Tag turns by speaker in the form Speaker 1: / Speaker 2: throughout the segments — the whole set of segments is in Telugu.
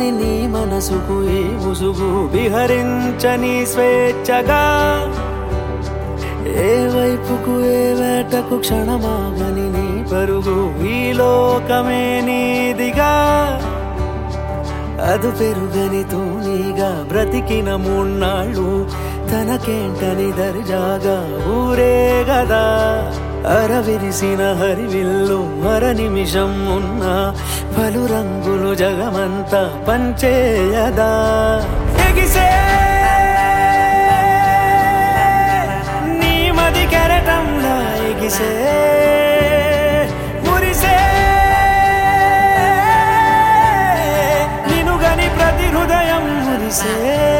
Speaker 1: నీ మనసుకు ఈ ముసుగు విహరించని స్వేచ్ఛగా ఏ వైపుకు ఏ వేటకు క్షణమాగని నీ పరుగు ఈ లోకమే నీదిగా అది పెరుగని తూనీగా బ్రతికిన మూన్నాళ్ళు తనకేంటని దర్జాగా ఊరే గదా అరవిరిసిన హరివిల్లు అర నిమిషం ఉన్న పలు రంగులు జగమంతా పంచేయదా ఎగిసే నీ మది కెరటంలా ఎగిసే మురిసే నినుగని ప్రతి హృదయం మురిసే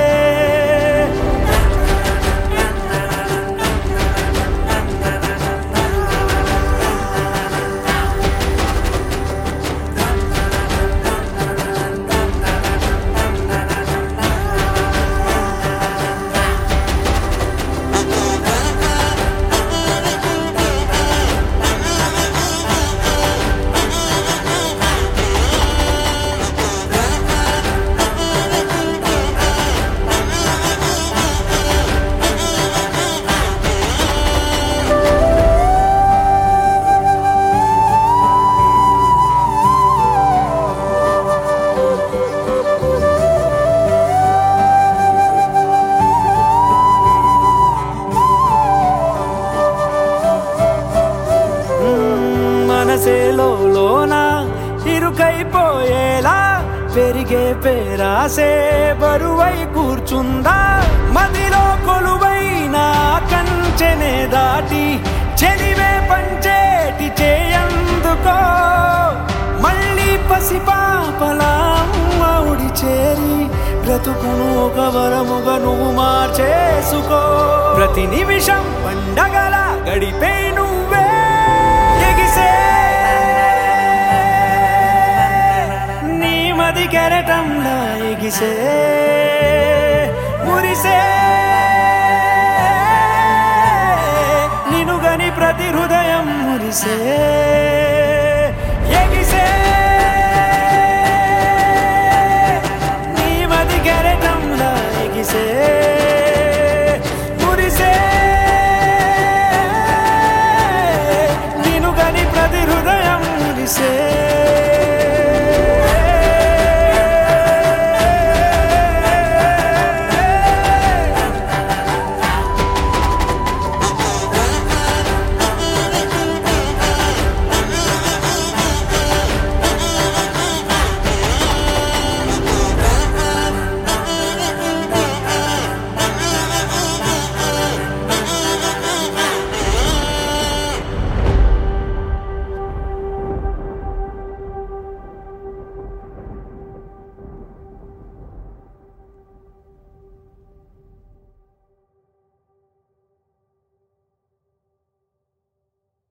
Speaker 1: మ్మ్, మనసేలో లోన ఇరుకైపోయేలా పెరిగే పేరాసే బరువై కూర్చుందా మదిలో కొలువైన కంచెనే దాటి చెలివే పంచేటి చేయందుకో మళ్ళీ పసిపాపలా మౌడి చేరి బ్రతుకును ఒక వరముగా నువ్వు మార్చేసుకో ప్రతి నిమిషం పండగల గడిపే నువ్వే ఎగిసే నీ మది కెరటంలా ఎగిసే మురిసే నినుగని ప్రతి హృదయం మురిసే